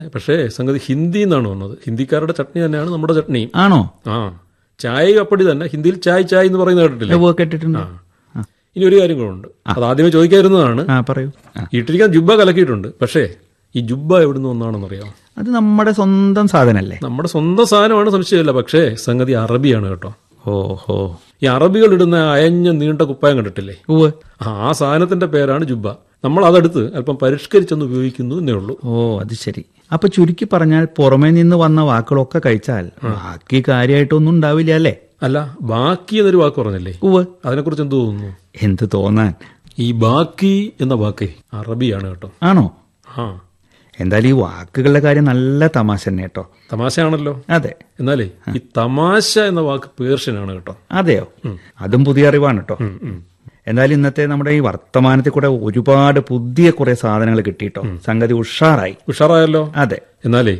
പക്ഷേ സംഗതി ഹിന്ദി എന്നാണ് വന്നത് ഹിന്ദിക്കാരുടെ ചട്നി തന്നെയാണ് നമ്മുടെ ചട്നിയും ആണോ ആ ചായ അപ്പടി തന്നെ ഹിന്ദിയിൽ ചായ് ചായ് എന്ന് പറയുന്നത് കേട്ടിട്ടില്ലേ ഓ കേട്ടിട്ടുണ്ട് ആ. ഇനി ഒരു കാര്യം കൂടെ ഉണ്ട് അത് ആദ്യമേ ചോദിക്കാതിരുന്നതാണ് ആ പറയൂ ആ. ഇട്ടിരിക്കാൻ ജുബ്ബ കലക്കിയിട്ടുണ്ട് പക്ഷേ ഈ ജുബ്ബ എവിടുന്ന് ഒന്നാണെന്നറിയാം അത് നമ്മുടെ സ്വന്തം സാധനല്ലേ നമ്മുടെ സ്വന്തം സാധനമാണ് സംശയമില്ല പക്ഷേ സംഗതി അറബിയാണ് കേട്ടോ ഓഹോ ഈ അറബികൾ ഇടുന്ന അയഞ്ഞ നീണ്ട കുപ്പായം കണ്ടിട്ടില്ലേ ഉവ്വ് ആ സാധനത്തിന്റെ പേരാണ് ജുബ്ബ നമ്മൾ അതെടുത്ത് അല്പം പരിഷ്കരിച്ചൊന്ന് ഉപയോഗിക്കുന്നു എന്നേ ഉള്ളൂ ഓ അത് ശരി അപ്പൊ ചുരുക്കി പറഞ്ഞാൽ പുറമേ നിന്ന് വന്ന വാക്കുകളൊക്കെ കഴിച്ചാൽ ബാക്കി കാര്യമായിട്ടൊന്നും ഉണ്ടാവില്ല അല്ലേ അല്ല ബാക്കി എന്നൊരു വാക്ക് പറഞ്ഞല്ലേ ഉവ്വ് അതിനെക്കുറിച്ച് എന്ത് തോന്നുന്നു എന്ത് തോന്നാൻ ഈ ബാക്കി എന്ന വാക്കേ അറബിയാണ് കേട്ടോ ആണോ ആ എന്തായാലും ഈ വാക്കുകളുടെ കാര്യം നല്ല തമാശ തന്നെ കേട്ടോ തമാശയാണല്ലോ അതെ എന്നാലേ ഈ തമാശ എന്ന വാക്ക് പേർഷ്യനാണ് കേട്ടോ അതെയോ അതും പുതിയ അറിവാണ് കേട്ടോ ഉം, ഉം. എന്തായാലും ഇന്നത്തെ നമ്മുടെ ഈ വർത്തമാനത്തിൽ കൂടെ ഒരുപാട് പുതിയ കുറെ സാധനങ്ങൾ കിട്ടിയിട്ടോ സംഗതി ഉഷാറായി ഉഷാറായല്ലോ അതെ എന്നാലേ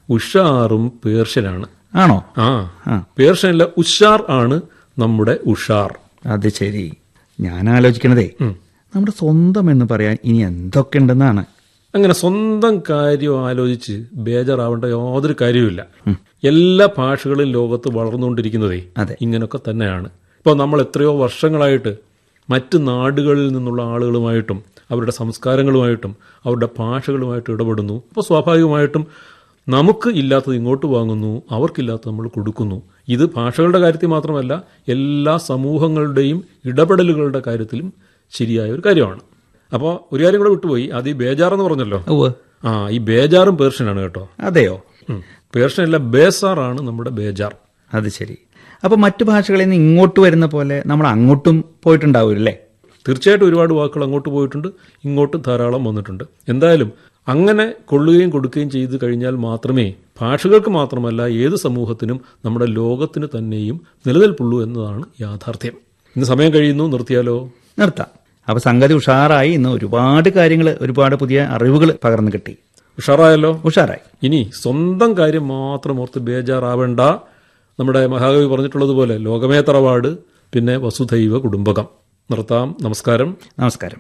ഉഷാറും പേർഷ്യനാണ് ആണോ ആ ആ. പേർഷ്യനിലെ ഉഷാർ ആണ് നമ്മുടെ ഉഷാർ അത് ശരി ഞാൻ ആലോചിക്കണതേ നമ്മുടെ സ്വന്തം എന്ന് പറയാൻ ഇനി എന്തൊക്കെ ഉണ്ടെന്നാണ് അങ്ങനെ സ്വന്തം കാര്യം ആലോചിച്ച് ബേജാറാവേണ്ട യാതൊരു കാര്യവുമില്ല എല്ലാ ഭാഷകളും ലോകത്ത് വളർന്നുകൊണ്ടിരിക്കുന്നതേ അതെ. ഇങ്ങനൊക്കെ തന്നെയാണ് ഇപ്പോൾ നമ്മൾ എത്രയോ വർഷങ്ങളായിട്ട് മറ്റ് നാടുകളിൽ നിന്നുള്ള ആളുകളുമായിട്ടും അവരുടെ സംസ്കാരങ്ങളുമായിട്ടും അവരുടെ ഭാഷകളുമായിട്ടും ഇടപെടുന്നു അപ്പോൾ സ്വാഭാവികമായിട്ടും നമുക്ക് ഇല്ലാത്തത് ഇങ്ങോട്ട് വാങ്ങുന്നു അവർക്കില്ലാത്തത് നമ്മൾ കൊടുക്കുന്നു ഇത് ഭാഷകളുടെ കാര്യത്തിൽ മാത്രമല്ല എല്ലാ സമൂഹങ്ങളുടെയും ഇടപെടലുകളുടെ കാര്യത്തിലും ശരിയായ ഒരു കാര്യമാണ് അപ്പോൾ ഒരു കാര്യം കൂടെ വിട്ടുപോയി അത് ഈ ബേജാറെന്ന് പറഞ്ഞല്ലോ ഉവ്വ് ആ ഈ ബേജാറും പേർഷ്യനാണ് കേട്ടോ അതെയോ ഉം. പേർഷ്യനല്ല ബേസാറാണ് നമ്മുടെ ബേജാർ അത് ശരി അപ്പൊ മറ്റു ഭാഷകളിൽ നിന്ന് ഇങ്ങോട്ട് വരുന്ന പോലെ നമ്മൾ അങ്ങോട്ടും പോയിട്ടുണ്ടാവൂല്ലേ തീർച്ചയായിട്ടും ഒരുപാട് വാക്കുകൾ അങ്ങോട്ട് പോയിട്ടുണ്ട് ഇങ്ങോട്ടും ധാരാളം വന്നിട്ടുണ്ട് എന്തായാലും അങ്ങനെ കൊള്ളുകയും കൊടുക്കുകയും ചെയ്തു കഴിഞ്ഞാൽ മാത്രമേ ഭാഷകൾക്ക് മാത്രമല്ല ഏത് സമൂഹത്തിനും നമ്മുടെ ലോകത്തിന് തന്നെയും നിലനിൽപ്പുള്ളൂ എന്നതാണ് യാഥാർത്ഥ്യം ഇന്ന് സമയം കഴിയുന്നു നിർത്തിയാലോ നിർത്താം അപ്പൊ സംഗതി ഉഷാറായി ഇന്ന് ഒരുപാട് കാര്യങ്ങൾ ഒരുപാട് പുതിയ അറിവുകൾ പകർന്നു കിട്ടി ഉഷാറായല്ലോ ഉഷാറായി ഇനി സ്വന്തം കാര്യം മാത്രം ഓർത്ത് ബേജാറാവേണ്ട നമ്മുടെ മഹാകവി പറഞ്ഞിട്ടുള്ളതുപോലെ ലോകമേ തറവാട് പിന്നെ വസുധൈവ കുടുംബകം നിർത്താം നമസ്കാരം നമസ്കാരം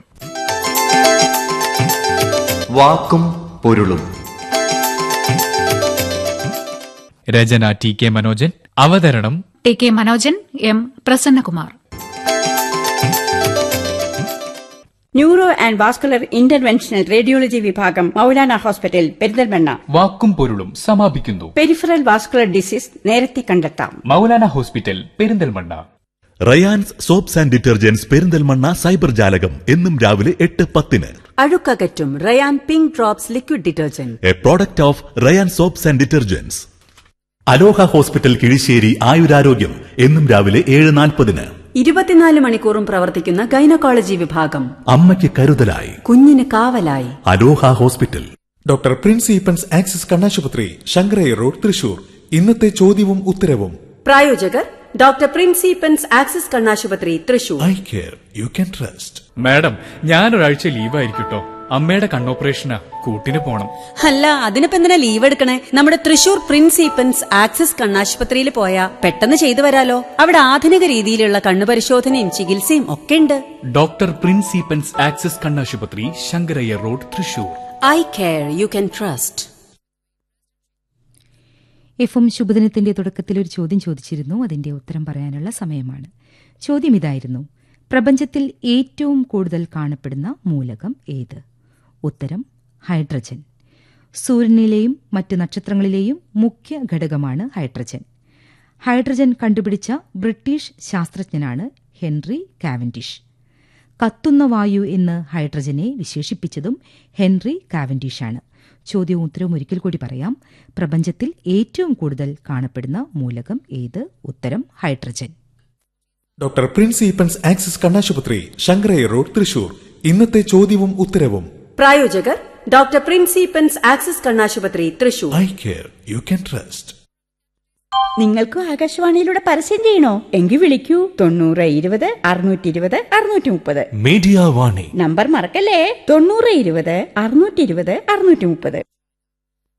വാക്കും പൊരുളും രചന ടി കെ മനോജൻ അവതരണം T K Manojan M Prasannakumar neuro and vascular interventional radiology വിഭാഗം മൗലാന ഹോസ്പിറ്റൽ പെരിന്തൽമണ്ണ വാക്കും പൊരുളും സമാപിക്കുന്നു പെരിഫറൽ വാസ്കുലർ ഡിസീസ് നേരത്തെ കണ്ടെത്താം Moulana hospital Perinthalmanna Rayan's soaps and detergents Perinthalmanna cyber Jalakam എന്നും രാവിലെ എട്ട് പത്തിന് അഴുക്കകറ്റും Rayan pink drops liquid detergent a product of Rayan soaps and detergents Aloha hospital Kizhisseri ആയുരാരോഗ്യം എന്നും രാവിലെ ഏഴ് നാൽപ്പതിന് ഇരുപത്തിനാല് മണിക്കൂറും പ്രവർത്തിക്കുന്ന ഗൈനക്കോളജി വിഭാഗം അമ്മയ്ക്ക് കരുതലായി കുഞ്ഞിന് കാവലായി Aloha hospital doctor Prince Eappen's Axis കണ്ണാശുപത്രി ശങ്കരയ റോഡ് തൃശൂർ ഇന്നത്തെ ചോദ്യവും ഉത്തരവും പ്രായോജകർ ഡോക്ടർ പ്രിൻസിപ്പൻസ് ആക്സിസ് കണ്ണാശുപത്രി Thrissur eye care you can trust madam ഞാനൊരാഴ്ച ലീവായിരിക്കട്ടോ അമ്മയുടെ കണ്ണോപ്പറേഷനാ കൂട്ടിന് പോണം അല്ല അതിനിപ്പോ എന്തിനാ ലീവ് എടുക്കണേ നമ്മുടെ തൃശൂർ പ്രിൻസിപ്പൻസ് ആക്സിസ് കണ്ണാശുപത്രിയിൽ പോയാ പെട്ടെന്ന് ചെയ്തു വരാലോ അവിടെ ആധുനിക രീതിയിലുള്ള കണ്ണു പരിശോധനയും ചികിത്സയും ഒക്കെ ഉണ്ട് ഡോക്ടർ പ്രിൻസിപ്പൻസ് ആക്സിസ് കണ്ണാശുപത്രി Sankaraiya road Thrissur eye care you can trust F M ശുഭദിനത്തിന്റെ തുടക്കത്തിൽ ഒരു ചോദ്യം ചോദിച്ചിരുന്നു അതിന്റെ ഉത്തരം പറയാനുള്ള സമയമാണ് ചോദ്യം ഇതായിരുന്നു പ്രപഞ്ചത്തിൽ ഏറ്റവും കൂടുതൽ കാണപ്പെടുന്ന മൂലകം ഏത് ഉത്തരം ഹൈഡ്രജൻ സൂര്യനിലെയും മറ്റ് നക്ഷത്രങ്ങളിലെയും മുഖ്യ ഘടകമാണ് ഹൈഡ്രജൻ ഹൈഡ്രജൻ കണ്ടുപിടിച്ച ബ്രിട്ടീഷ് ശാസ്ത്രജ്ഞനാണ് ഹെൻറി കാവൻഡിഷ് കത്തുന്ന വായു എന്ന് ഹൈഡ്രജനെ വിശേഷിപ്പിച്ചതും ഹെൻറി കാവൻഡിഷാണ് ചോദ്യവും ഉത്തരവും ഒരിക്കൽ കൂടി പറയാം പ്രപഞ്ചത്തിൽ ഏറ്റവും കൂടുതൽ കാണപ്പെടുന്ന മൂലകം ഏത് ഉത്തരം hydrogen doctor Prince Eappen's Axis കണ്ണാശുപത്രി ശങ്കരയ റോഡ് തൃശൂർ ഇന്നത്തെ ചോദ്യവും ഉത്തരവും പ്രായോജകർ ഡോക്ടർ പ്രിൻസിപ്പൻസ് ആക്സിസ് കണ്ണാശുപത്രി Thrissur eye care you can trust നിങ്ങൾക്കും ആകാശവാണിയിലൂടെ പരസ്യം ചെയ്യണോ എങ്കിൽ വിളിക്കൂ തൊണ്ണൂറ് ഇരുപത് അറുന്നൂറ്റി ഇരുപത് അറുന്നൂറ്റി മുപ്പത് മീഡിയ വാണി നമ്പർ മറക്കല്ലേ തൊണ്ണൂറ് ഇരുപത് അറുന്നൂറ്റി ഇരുപത് അറുന്നൂറ്റി മുപ്പത്